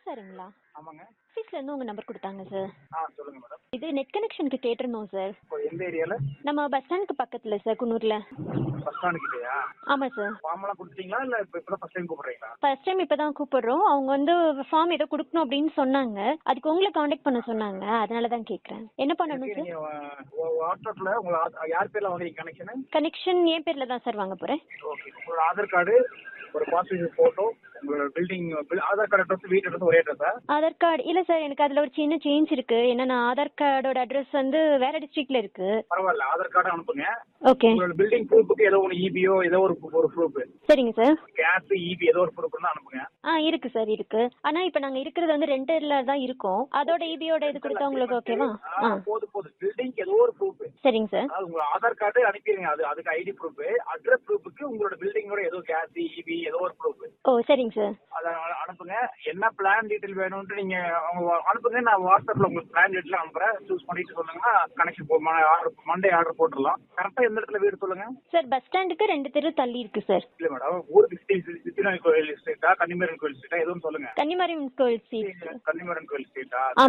சாருங்களா ஆமாங்க ஆஃபீஸ்ல இருந்து உங்க நம்பர் கொடுத்தாங்க சார் ஆ சொல்லுங்க மேடம் இது நெட் கனெக்ஷனுக்கு கேட்டிருந்தோம் சார் இப்போ எந்த ஏரியாவில் நம்ம பஸ் ஸ்டாண்டுக்கு பக்கத்துல சார் குன்னூர்ல பஸ் ஸ்டாண்டு கிட்டயா ஆமா சார் ஃபார்ம்லாம் கொடுத்தீங்களா இல்லை இப்போ இப்போ ஃபஸ்ட் டைம் கூப்பிட்றீங்களா ஃபர்ஸ்ட் டைம் இப்பதான் கூப்பிடுறோம் அவங்க வந்து ஃபார்ம் ஏதோ கொடுக்கணும் அப்படின்னு சொன்னாங்க அதுக்கு உங்களை காண்டாக்ட் பண்ண சொன்னாங்க அதனால தான் கேட்குறேன் என்ன பண்ணணும் சார் நீங்கள் வாட்ஸ்அப்பில் உங்களை ஆ- யார் பேரில் வாங்குறீங்க கனெக்ஷனு கனெக்ஷன் என் பேர்ல தான் சார் வாங்க போறேன் ஓகே உங்களோட ஆதார் கார்டு ஒரு பாஸ்போர்ட் ஃபோட்டோ உங்களோட பில்டிங் ஆதார் கார்டு அட்ரஸ் வீட்டு அட்ரஸ் ஒரே அட்ரஸா ஆதார் கார்டு இல்ல சார் எனக்கு அதுல ஒரு சின்ன சேஞ்ச் இருக்கு என்னன்னா ஆதார் கார்டோட அட்ரஸ் வந்து வேற டிஸ்ட்ரிக்ட்ல இருக்கு பரவாயில்ல ஆதார் கார்டு அனுப்புங்க ஓகே உங்களோட பில்டிங் ப்ரூஃபுக்கு ஏதோ ஒன்று இபியோ ஏதோ ஒரு ஒரு ப்ரூஃப் சரிங்க சார் கேஸ் இபி ஏதோ ஒரு ப்ரூஃப் தான் அனுப்புங்க ஆ இருக்கு சார் இருக்கு ஆனா இப்ப நாங்க இருக்கிறது வந்து ரெண்டர்ல தான் இருக்கோம் அதோட இபியோட இது கொடுத்தா உங்களுக்கு ஓகேவா ஆ, ஆ போதும் போதும் பில்டிங் ஏதோ ஒரு ப்ரூஃப் சரிங்க சார் அதாவது உங்க ஆதார் கார்டு அனுப்பிடுங்க அது அதுக்கு ஐடி ப்ரூஃப் அட்ரஸ் ப்ரூஃபுக்கு உங்களோட பில்டிங்கோட ஏதோ கேஸ் இபி ஏதோ ஒரு ப்ரூஃப் ஓ சரிங்க சார் அதை அனு- அனுப்புங்க என்ன பிளான் டீட்டெயில் வேணும்னு நீங்க அவங்க வா- அனுப்புங்க நான் வாட்ஸ்அப்ல உங்களுக்கு பிளான் டீட்டெயில் அனுப்புறேன் சூஸ் பண்ணிட்டு சொல்லுங்கன்னா கனெக்ஷன் போ ஆர்டர் மண்டே ஆர்டர் போட்டுடலாம் கரெக்டா எந்த இடத்துல வீடு சொல்லுங்க சார் பஸ் ஸ்டாண்டுக்கு ரெண்டு தெரு தள்ளி இருக்கு சார் இல்ல மேடம் ஊருக்கு சித்தி சித்திநாய் கோயில் ஸ்ட்ரீட்டா கன்னிமேரன் கோயில் ஸ்ட்ரீட்டா எதுவும் சொல்லுங்க கன்னிமாரி கோயில் சீட் கன்னிமேரன் கோயில் ஸ்ட்ரீட்டா